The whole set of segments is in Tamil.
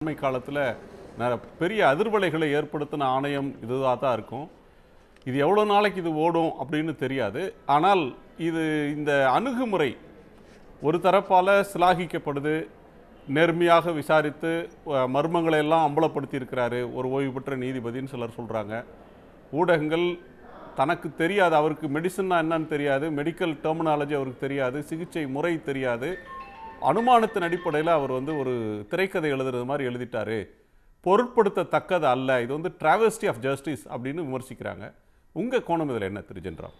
அண்மை காலத்தில் பெரிய அதிர்வலைகளை ஏற்படுத்தின ஆணையம் இதுவாக தான் இருக்கும் இது எவ்வளோ நாளைக்கு இது ஓடும் அப்படின்னு தெரியாது ஆனால் இது இந்த அணுகுமுறை ஒரு தரப்பால் சிலாகிக்கப்படுது நேர்மையாக விசாரித்து அஹ், மர்மங்களை எல்லாம் அம்பலப்படுத்தி இருக்கிறாரு ஒரு ஓய்வு பெற்ற நீதிபதின்னு சிலர் சொல்கிறாங்க ஊடகங்கள் தனக்கு தெரியாது அவருக்கு மெடிசன்னா என்னன்னு தெரியாது மெடிக்கல் டெர்மினாலஜி அவருக்கு தெரியாது சிகிச்சை முறை தெரியாது அனுமானத்தின் அடிப்படையில் அவர் வந்து ஒரு திரைக்கதை எழுதுறது மாதிரி எழுதிட்டாரு பொருட்படுத்தத்தக்கது அல்ல இது வந்து டிராவஸ்டி ஆஃப் ஜஸ்டிஸ் அப்படின்னு விமர்சிக்கிறாங்க உங்கள் கோணம் இதில் என்ன திரு ஜென்ராம்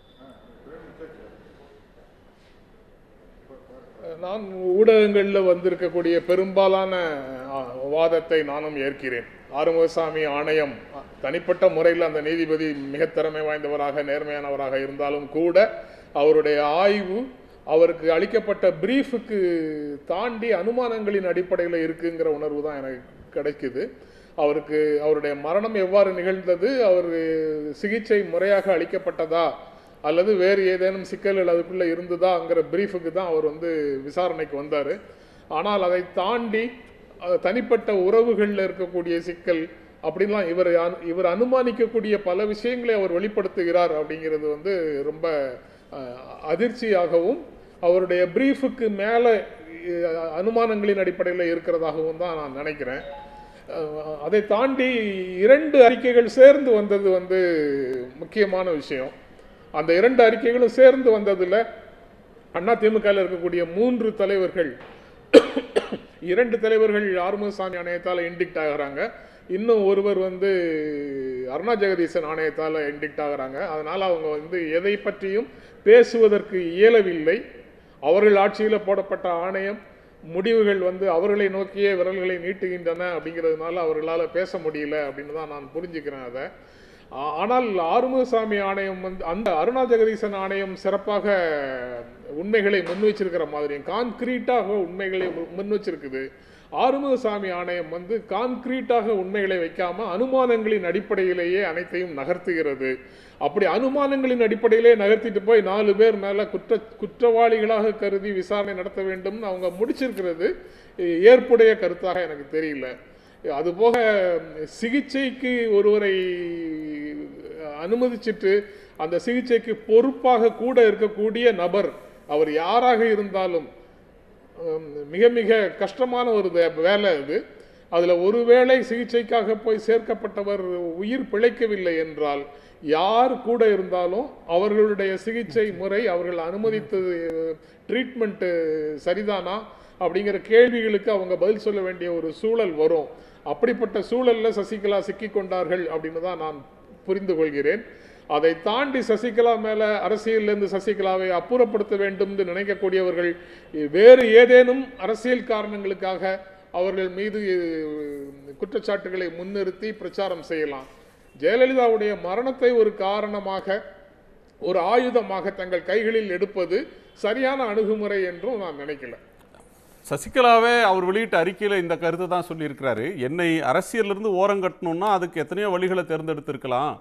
நான் ஊடகங்களில் வந்திருக்கக்கூடிய பெரும்பாலான ஆ, வாதத்தை நானும் ஏற்கிறேன் ஆறுமுகசாமி ஆணையம் அ, தனிப்பட்ட முறையில் அந்த நீதிபதி மிக திறமை வாய்ந்தவராக நேர்மையானவராக இருந்தாலும் கூட அவருடைய ஆய்வு அவருக்கு அளிக்கப்பட்ட பிரீஃபுக்கு தாண்டி அனுமானங்களின் அடிப்படையில் இருக்குங்கிற உணர்வு தான் எனக்கு கிடைக்குது அவருக்கு அவருடைய மரணம் எவ்வாறு நிகழ்ந்தது அவர் சிகிச்சை முறையாக அளிக்கப்பட்டதா அல்லது வேறு ஏதேனும் சிக்கல்கள் அதுக்குள்ளே இருந்ததாங்கிற பிரீஃபுக்கு தான் அவர் வந்து விசாரணைக்கு வந்தார் ஆனால் அதை தாண்டி அஹ், தனிப்பட்ட உறவுகளில் இருக்கக்கூடிய சிக்கல் அப்படின்லாம் இவர் அனு- இவர் அனுமானிக்கக்கூடிய பல விஷயங்களை அவர் வெளிப்படுத்துகிறார் அப்படிங்கிறது வந்து ரொம்ப அஹ், அதிர்ச்சியாகவும் அவருடைய பிரீஃபுக்கு மேலே அனுமானங்களின் அடிப்படையில் இருக்கிறதாகவும் தான் நான் நினைக்கிறேன் அஹ், அதை தாண்டி இரண்டு அறிக்கைகள் சேர்ந்து வந்தது வந்து முக்கியமான விஷயம் அந்த இரண்டு அறிக்கைகளும் சேர்ந்து வந்ததுல அண்ணா திமுகவில் இருக்கக்கூடிய மூன்று தலைவர்கள் இரண்டு தலைவர்கள் ஆறுமுகசாமி ஆணையத்தால் இண்டிக்ட் ஆகுறாங்க இன்னும் ஒருவர் வந்து அருணா ஜெகதீசன் ஆணையத்தால் இண்டிக்ட் ஆகுறாங்க அதனால அவங்க வந்து எதை பற்றியும் பேசுவதற்கு இயலவில்லை அவர்கள் ஆட்சியில் போடப்பட்ட ஆணையம் முடிவுகள் வந்து அவர்களை நோக்கியே விரல்களை நீட்டுகின்றன அப்படிங்கிறதுனால அவர்களால் பேச முடியல அப்படின்னு தான் நான் புரிஞ்சுக்கிறேன் அதை ஆ- ஆனால் ஆறுமுகசாமி ஆணையம் வந்து அந்த அருணா ஜெகதீசன் ஆணையம் சிறப்பாக உண்மைகளை முன் வச்சிருக்கிற மாதிரியும் கான்கிரீட்டாக உண்மைகளை மு- முன் வச்சிருக்குது ஆறுமுகசாமி ஆணையம் வந்து கான்கிரீட்டாக உண்மைகளை வைக்காம அனுமானங்களின் அடிப்படையிலேயே அனைத்தையும் நகர்த்துகிறது அப்படி அனுமானங்களின் அடிப்படையிலே நகர்த்திட்டு போய் நாலு பேர் மேல குற்ற குற்றவாளிகளாக கருதி விசாரணை நடத்த வேண்டும்னு அவங்க முடிச்சிருக்கிறது ஏ- ஏற்புடைய கருத்தாக எனக்கு தெரியல அதுபோக சிகிச்சைக்கு ஒருவரை அனுமதிச்சிட்டு அந்த சிகிச்சைக்கு பொறுப்பாக கூட இருக்கக்கூடிய நபர் அவர் யாராக இருந்தாலும் ஹம், மிக மிக கஷ்டமான ஒரு வே- வேலை அது அதில் ஒருவேளை சிகிச்சைக்காக போய் சேர்க்கப்பட்டவர் உயிர் பிழைக்கவில்லை என்றால் யார் கூட இருந்தாலும் அவர்களுடைய சிகிச்சை முறை அவர்கள் அனுமதித்தது ட்ரீட்மெண்ட்டு சரிதானா அப்படிங்கிற கேள்விகளுக்கு அவங்க பதில் சொல்ல வேண்டிய ஒரு சூழல் வரும் அப்படிப்பட்ட சூழல்ல சசிகலா சிக்கிக் கொண்டார்கள் அப்படின்னு தான் நான் புரிந்து கொள்கிறேன் அதை தாண்டி சசிகலா மேல அரசியலிருந்து சசிகலாவை அப்புறப்படுத்த வேண்டும் என்று நினைக்கக்கூடியவர்கள் வேறு ஏதேனும் அரசியல் காரணங்களுக்காக அவர்கள் மீது குற்றச்சாட்டுகளை முன்னிறுத்தி பிரச்சாரம் செய்யலாம் ஜெயலலிதாவுடைய மரணத்தை ஒரு காரணமாக ஒரு ஆயுதமாக தங்கள் கைகளில் எடுப்பது சரியான அணுகுமுறை என்றும் நான் நினைக்கல சசிகலாவே அவர் வெளியிட்ட அறிக்கையில் இந்த கருத்தை தான் சொல்லியிருக்கிறாரு என்னை அரசியலிருந்து ஓரங்கட்டணும்னா அதுக்கு எத்தனையோ வழிகளை தேர்ந்தெடுத்திருக்கலாம்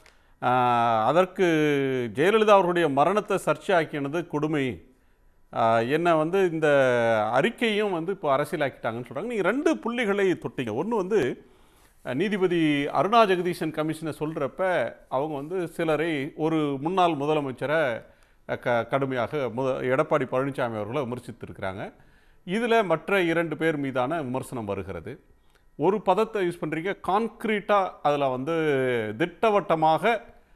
ஆஹ், அதற்கு ஜெயலலிதா அவர்களுடைய மரணத்தை சர்ச்சையாக்கினது கொடுமை ஆஹ், என்னை வந்து இந்த அறிக்கையும் வந்து இப்போ அரசியலாக்கிட்டாங்கன்னு சொல்கிறாங்க நீங்கள் ரெண்டு புள்ளிகளை தொட்டீங்க ஒன்று வந்து அஹ், நீதிபதி அருணா ஜெகதீசன் கமிஷனை சொல்கிறப்ப அவங்க வந்து சிலரை ஒரு முன்னாள் முதலமைச்சரை அஹ், க கடுமையாக முத எடப்பாடி பழனிசாமி அவர்களை விமர்சித்திருக்கிறாங்க இதில் மற்ற இரண்டு பேர் மீதான விமர்சனம் வருகிறது ஒரு பதத்தை யூஸ் பண்ணுறீங்க கான்க்ரீட்டாக அதில் வந்து திட்டவட்டமாக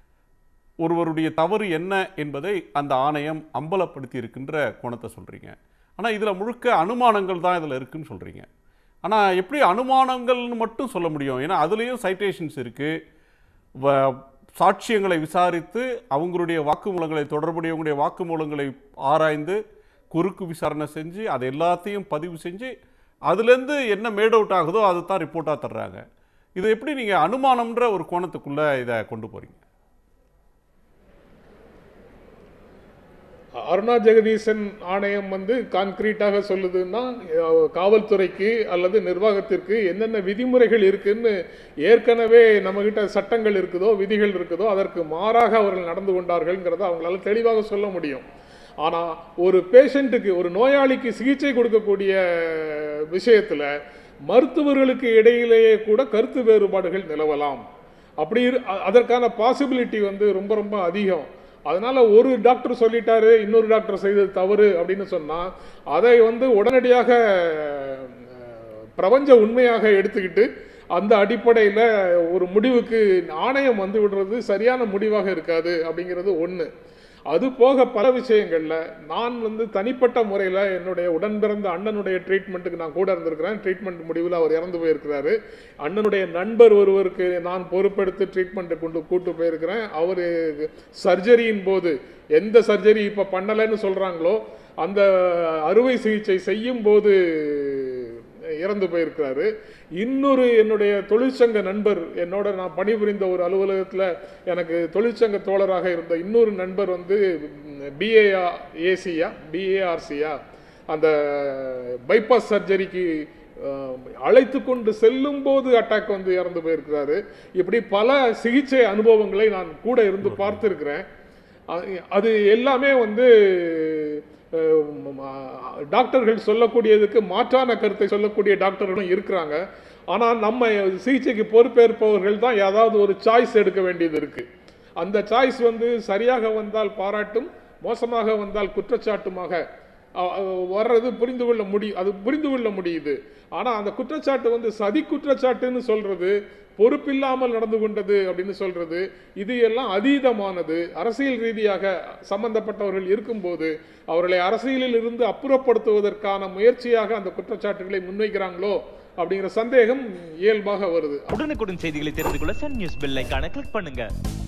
ஒருவருடைய தவறு என்ன என்பதை அந்த ஆணையம் அம்பலப்படுத்தி இருக்கின்ற கோணத்தை சொல்கிறீங்க ஆனால் இதில் முழுக்க அனுமானங்கள் தான் இதில் இருக்குன்னு சொல்கிறீங்க ஆனால் எப்படி அனுமானங்கள்னு மட்டும் சொல்ல முடியும் ஏன்னா அதுலேயும் சைட்டேஷன்ஸ் இருக்குது சாட்சியங்களை விசாரித்து அவங்களுடைய வாக்குமூலங்களை தொடர்புடையவங்களுடைய வாக்குமூலங்களை ஆராய்ந்து குறுக்கு விசாரணை செஞ்சு அது எல்லாத்தையும் பதிவு செஞ்சு அதுலேருந்து என்ன மேட் அவுட் ஆகுதோ அதை தான் ரிப்போர்ட்டாக தர்றாங்க இதை எப்படி நீங்கள் அனுமானம்ன்ற ஒரு கோணத்துக்குள்ளே இதை கொண்டு போகிறீங்க அருணா ஜெகதீசன் ஆணையம் வந்து கான்கிரீட்டாக சொல்லுதுன்னா அஹ், காவல்துறைக்கு அல்லது நிர்வாகத்திற்கு என்னென்ன விதிமுறைகள் இருக்குன்னு ஏற்கனவே நம்மகிட்ட சட்டங்கள் இருக்குதோ விதிகள் இருக்குதோ அதற்கு மாறாக அவர்கள் நடந்து கொண்டார்கள்ங்கிறத அவங்களால தெளிவாக சொல்ல முடியும் ஆனால் ஒரு பேஷண்ட்டுக்கு ஒரு நோயாளிக்கு சிகிச்சை கொடுக்கக்கூடிய விஷயத்தில் மருத்துவர்களுக்கு இடையிலேயே கூட கருத்து வேறுபாடுகள் நிலவலாம் அப்படி இரு- அ- அதற்கான பாசிபிலிட்டி வந்து ரொம்ப ரொம்ப அதிகம் அதனால ஒரு டாக்டர் சொல்லிட்டாரு இன்னொரு டாக்டர் செய்தது தவறு அப்படின்னு சொன்னா அதை வந்து உடனடியாக அஹ், பிரபஞ்ச உண்மையாக எடுத்துக்கிட்டு அந்த அடிப்படையில் ஒரு முடிவுக்கு ஆணையம் வந்து விடுறது சரியான முடிவாக இருக்காது அப்படிங்கிறது ஒன்று அது போக பல விஷயங்கள்ல நான் வந்து தனிப்பட்ட முறையில் என்னுடைய உடன் பிறந்த அண்ணனுடைய ட்ரீட்மெண்ட்டுக்கு நான் கூட இருந்திருக்கிறேன் ட்ரீட்மெண்ட் முடிவில் அவர் இறந்து போயிருக்கிறாரு அண்ணனுடைய நண்பர் ஒருவருக்கு நான் பொறுப்பெடுத்து ட்ரீட்மெண்ட் கொண்டு கூட்டு போயிருக்கிறேன் அவர் சர்ஜரியின் போது எந்த சர்ஜரி இப்போ பண்ணலைன்னு சொல்றாங்களோ அந்த அறுவை சிகிச்சை செய்யும் போது இறந்து போயிருக்கிறாரு இன்னொரு என்னுடைய தொழிற்சங்க நண்பர் என்னோட நான் பணிபுரிந்த ஒரு அலுவலகத்தில் எனக்கு தொழிற்சங்க தோழராக இருந்த இன்னொரு நண்பர் வந்து பிஏஆ ஏசியா பிஏஆர்சியா அந்த பைபாஸ் சர்ஜரிக்கு அழைத்து கொண்டு செல்லும் போது அட்டாக் வந்து இறந்து போயிருக்கிறாரு இப்படி பல சிகிச்சை அனுபவங்களை நான் கூட இருந்து பார்த்திருக்கிறேன் அது- அது எல்லாமே வந்து அஹ், ம- டாக்டர்கள் சொல்லக்கூடியதுக்கு மாற்றான கருத்தை சொல்லக்கூடிய டாக்டர்களும் இருக்கிறாங்க ஆனால் நம்ம சிகிச்சைக்கு பொறுப்பேற்பவர்கள் தான் ஏதாவது ஒரு சாய்ஸ் எடுக்க வேண்டியது இருக்கு அந்த சாய்ஸ் வந்து சரியாக வந்தால் பாராட்டும் மோசமாக வந்தால் குற்றச்சாட்டுமாக அ- அ- வர்றது புரிந்து கொள்ள முடியும் அது புரிந்து கொள்ள முடியுது ஆனா அந்த குற்றச்சாட்டு வந்து சதி குற்றச்சாட்டுன்னு சொல்றது பொறுப்பில்லாமல் நடந்து கொண்டது அப்படின்னு சொல்றது இது எல்லாம் அதீதமானது அரசியல் ரீதியாக சம்பந்தப்பட்டவர்கள் இருக்கும்போது அவர்களை அரசியலில் இருந்து அப்புறப்படுத்துவதற்கான முயற்சியாக அந்த குற்றச்சாட்டுகளை முன்வைக்கிறாங்களோ அப்படிங்கிற சந்தேகம் இயல்பாக வருது உடனுக்குடன் செய்திகளை தெரிந்து கொள்ள சன் நியூஸ் பெல் ஐகானை கிளிக் பண்ணுங்க